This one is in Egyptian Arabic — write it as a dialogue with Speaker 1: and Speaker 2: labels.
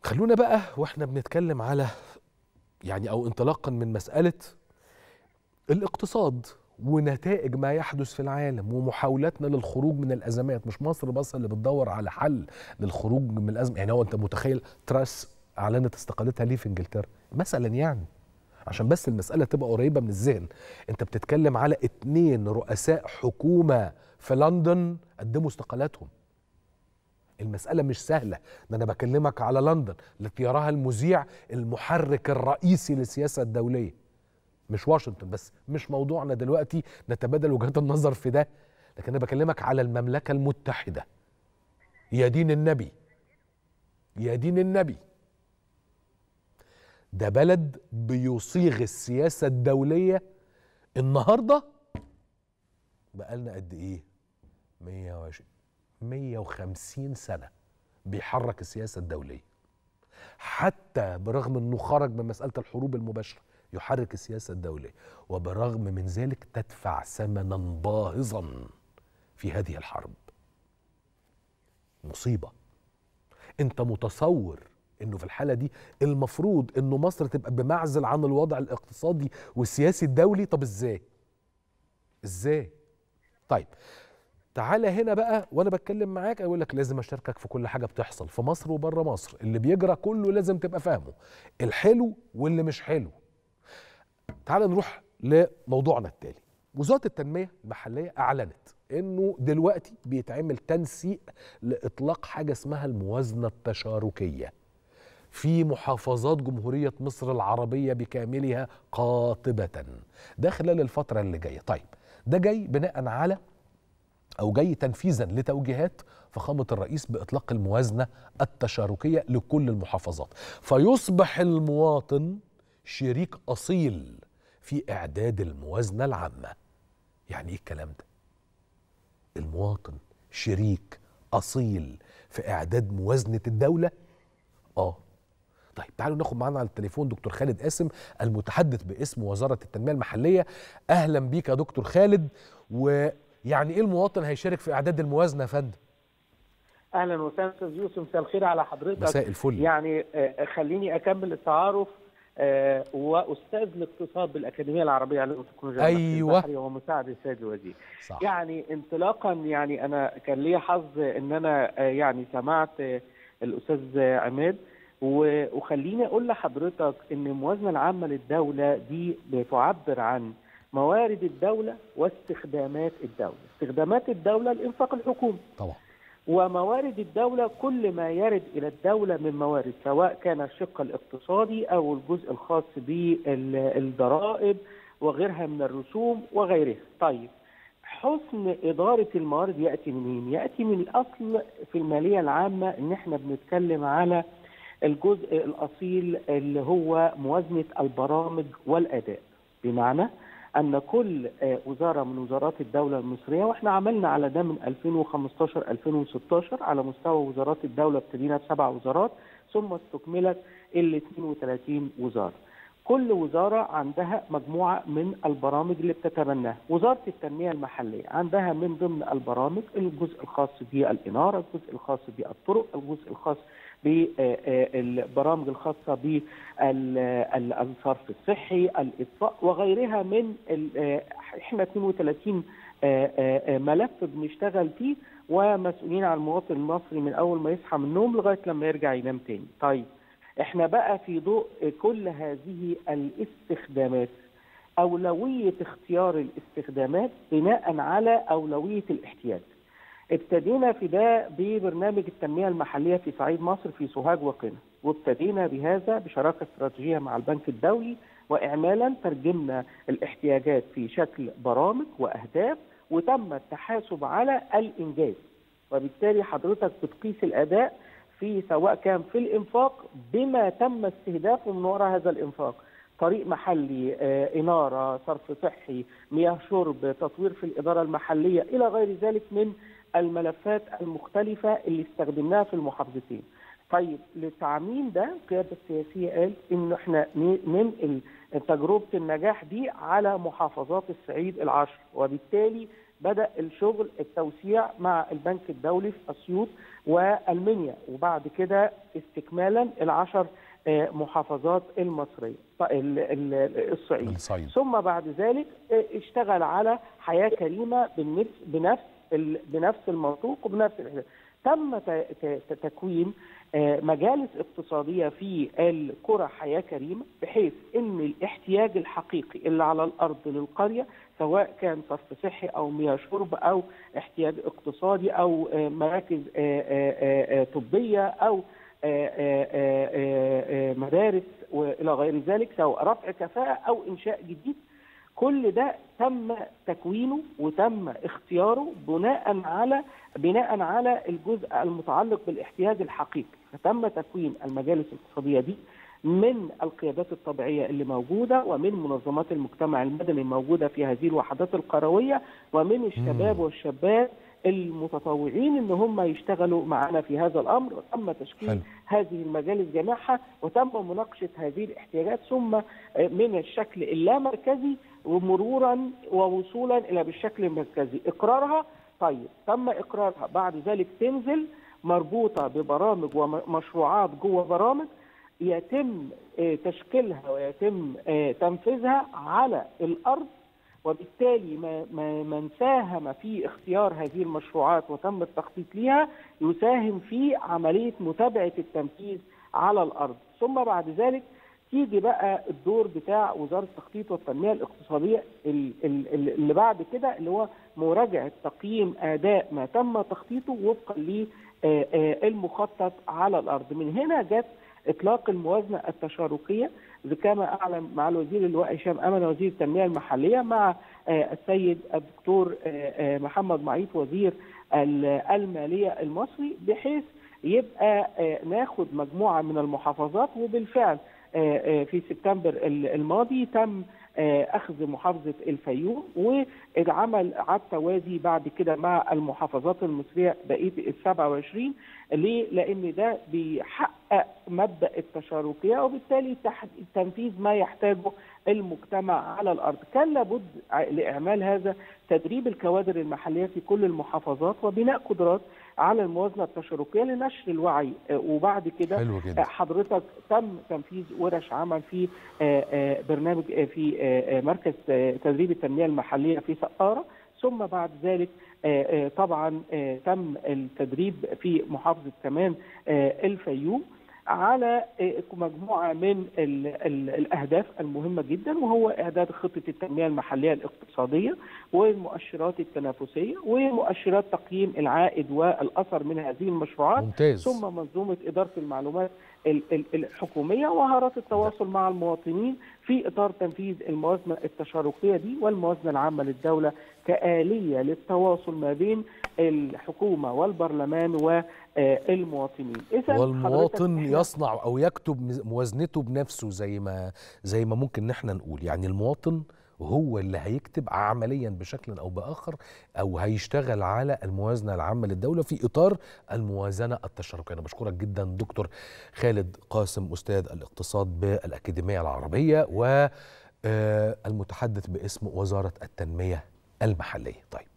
Speaker 1: خلونا بقى واحنا بنتكلم على يعني او انطلاقا من مساله الاقتصاد ونتائج ما يحدث في العالم ومحاولاتنا للخروج من الازمات مش مصر بس اللي بتدور على حل للخروج من الازمه يعني هو انت متخيل تراس اعلنت استقالتها ليه في انجلترا مثلا يعني عشان بس المساله تبقى قريبه من الذهن انت بتتكلم على اتنين رؤساء حكومه في لندن قدموا استقالاتهم المسألة مش سهلة ده أنا بكلمك على لندن التي يراها المذيع المحرك الرئيسي للسياسة الدولية مش واشنطن بس مش موضوعنا دلوقتي نتبادل وجهات النظر في ده لكن أنا بكلمك على المملكة المتحدة يا دين النبي يا دين النبي ده بلد بيصيغ السياسة الدولية النهاردة بقالنا قد إيه 120 150 سنة بيحرك السياسة الدولية حتى برغم أنه خرج من مسألة الحروب المباشرة يحرك السياسة الدولية وبرغم من ذلك تدفع ثمنا باهظا في هذه الحرب مصيبة انت متصور انه في الحالة دي المفروض انه مصر تبقى بمعزل عن الوضع الاقتصادي والسياسي الدولي طب ازاي ازاي طيب تعالى هنا بقى وانا بتكلم معاك اقول لك لازم اشاركك في كل حاجه بتحصل في مصر وبره مصر اللي بيجرى كله لازم تبقى فاهمه الحلو واللي مش حلو تعالى نروح لموضوعنا التالي وزاره التنميه المحليه اعلنت انه دلوقتي بيتعمل تنسيق لاطلاق حاجه اسمها الموازنه التشاركيه في محافظات جمهوريه مصر العربيه بكاملها قاطبه ده خلال الفتره اللي جايه طيب ده جاي بناء على أو جاي تنفيذا لتوجيهات فخامة الرئيس بإطلاق الموازنة التشاركية لكل المحافظات فيصبح المواطن شريك أصيل في إعداد الموازنة العامة يعني إيه الكلام ده؟ المواطن شريك أصيل في إعداد موازنة الدولة؟ آه طيب تعالوا ناخد معانا على التليفون دكتور خالد قاسم المتحدث باسم وزارة التنمية المحلية أهلا بيك يا دكتور خالد و يعني ايه المواطن هيشارك في اعداد الموازنه يا فندم؟
Speaker 2: اهلا وسهلا استاذ يوسف مساء الخير على حضرتك
Speaker 1: مساء الفل
Speaker 2: يعني آه خليني اكمل التعارف آه واستاذ الاقتصاد بالاكاديميه العربيه للعلوم والتكنولوجيا
Speaker 1: ايوه
Speaker 2: ومساعد السيد الوزير
Speaker 1: صح.
Speaker 2: يعني انطلاقا يعني انا كان لي حظ ان انا آه يعني سمعت آه الاستاذ عماد وخليني اقول لحضرتك ان الموازنه العامه للدوله دي بتعبر عن موارد الدولة واستخدامات الدولة استخدامات الدولة الإنفاق الحكومي
Speaker 1: طبعا
Speaker 2: وموارد الدولة كل ما يرد إلى الدولة من موارد سواء كان الشق الاقتصادي أو الجزء الخاص بالضرائب وغيرها من الرسوم وغيرها طيب حسن إدارة الموارد يأتي منين؟ يأتي من الأصل في المالية العامة إن إحنا بنتكلم على الجزء الأصيل اللي هو موازنة البرامج والأداء بمعنى ان كل وزاره من وزارات الدوله المصريه واحنا عملنا على ده من 2015 2016 على مستوى وزارات الدوله ابتدينا بسبع وزارات ثم استكملت ال 32 وزاره. كل وزاره عندها مجموعه من البرامج اللي بتتبناها، وزاره التنميه المحليه عندها من ضمن البرامج الجزء الخاص بالاناره، الجزء الخاص بالطرق، الجزء الخاص بالبرامج الخاصه بالصرف الصحي، الاطفاء وغيرها من احنا 32 ملف بنشتغل فيه ومسؤولين عن المواطن المصري من اول ما يصحى من النوم لغايه لما يرجع ينام تاني. طيب احنا بقى في ضوء كل هذه الاستخدامات اولويه اختيار الاستخدامات بناء على اولويه الاحتياج. ابتدينا في ده ببرنامج التنميه المحليه في صعيد مصر في سوهاج وقنا وابتدينا بهذا بشراكه استراتيجيه مع البنك الدولي واعمالا ترجمنا الاحتياجات في شكل برامج واهداف وتم التحاسب على الانجاز وبالتالي حضرتك بتقيس الاداء في سواء كان في الانفاق بما تم استهدافه من وراء هذا الانفاق طريق محلي آه، إنارة صرف صحي مياه شرب تطوير في الإدارة المحلية إلى غير ذلك من الملفات المختلفة اللي استخدمناها في المحافظتين طيب لتعميم ده القيادة السياسية قال إن إحنا ننقل تجربة النجاح دي على محافظات الصعيد العشر وبالتالي بدا الشغل التوسيع مع البنك الدولي في اسيوط والمنيا وبعد كده استكمالا العشر آه، محافظات المصريه ط- ال- ال- الصعيد
Speaker 1: الصعيد
Speaker 2: ثم بعد ذلك آه، اشتغل على حياه كريمه بالنفس بنفس ال- بنفس المنطوق وبنفس الاهداف تم ت- ت- تكوين آه، مجالس اقتصاديه في القرى حياه كريمه بحيث ان الاحتياج الحقيقي اللي على الارض للقريه سواء كان صرف صحي او مياه شرب او احتياج اقتصادي او آه، مراكز آه، آه، آه، طبيه او آه، آه، آه، آه، مدارس والى غير ذلك سواء رفع كفاءه او انشاء جديد كل ده تم تكوينه وتم اختياره بناء على بناء على الجزء المتعلق بالاحتياج الحقيقي فتم تكوين المجالس الاقتصاديه دي من القيادات الطبيعيه اللي موجوده ومن منظمات المجتمع المدني الموجوده في هذه الوحدات القرويه ومن الشباب
Speaker 1: مم.
Speaker 2: والشابات المتطوعين ان هم يشتغلوا معنا في هذا الامر وتم تشكيل
Speaker 1: حلو.
Speaker 2: هذه المجالس جميعها وتم مناقشه هذه الاحتياجات ثم من الشكل اللامركزي ومرورا ووصولا الى بالشكل المركزي اقرارها طيب تم اقرارها بعد ذلك تنزل مربوطه ببرامج ومشروعات جوه برامج يتم آه، تشكيلها ويتم آه، تنفيذها على الارض وبالتالي ما ما من ساهم في اختيار هذه المشروعات وتم التخطيط لها يساهم في عمليه متابعه التنفيذ على الارض ثم بعد ذلك تيجي بقى الدور بتاع وزاره التخطيط والتنميه الاقتصاديه ال- ال- ال- اللي بعد كده اللي هو مراجعه تقييم اداء ما تم تخطيطه وفقا للمخطط على الارض من هنا جت اطلاق الموازنه التشاركيه زي كما اعلن مع الوزير اللواء هشام امن وزير التنميه المحليه مع آه، السيد الدكتور آه، آه، محمد معيط وزير ال- الماليه المصري بحيث يبقى آه، ناخد مجموعه من المحافظات وبالفعل آه، آه، في سبتمبر ال- الماضي تم آه، اخذ محافظه الفيوم واتعمل عاد توازي بعد كده مع المحافظات المصريه بقيه ال 27 ليه؟ لان ده بيحقق مبدا التشاركيه وبالتالي تح- تنفيذ ما يحتاجه المجتمع على الارض، كان لابد ع- لاعمال هذا تدريب الكوادر المحليه في كل المحافظات وبناء قدرات على الموازنه التشاركيه لنشر الوعي آه، وبعد كده
Speaker 1: حلو جدا
Speaker 2: حضرتك تم تنفيذ ورش عمل في آه، آه، برنامج آه، في آه، آه، مركز آه، تدريب التنميه المحليه في سقاره ثم بعد ذلك آه، آه، طبعا آه، تم التدريب في محافظه كمان آه، الفيوم على آه، مجموعه من ال ال الاهداف المهمه جدا وهو اعداد خطه التنميه المحليه الاقتصاديه والمؤشرات التنافسيه ومؤشرات تقييم العائد والاثر من هذه المشروعات
Speaker 1: ممتاز
Speaker 2: ثم منظومه اداره المعلومات ال- ال- الحكوميه ومهارات التواصل مع المواطنين في اطار تنفيذ الموازنه التشاركيه دي والموازنه العامه للدوله كاليه للتواصل ما بين الحكومه والبرلمان والمواطنين. اذا
Speaker 1: والمواطن
Speaker 2: حضرتك إحنا-
Speaker 1: يصنع او يكتب مز- موازنته بنفسه زي ما زي ما ممكن احنا نقول يعني المواطن هو اللي هيكتب عمليا بشكل او باخر او هيشتغل على الموازنه العامه للدوله في اطار الموازنه التشاركيه انا بشكرك جدا دكتور خالد قاسم استاذ الاقتصاد بالاكاديميه العربيه و آه، المتحدث باسم وزاره التنميه المحليه طيب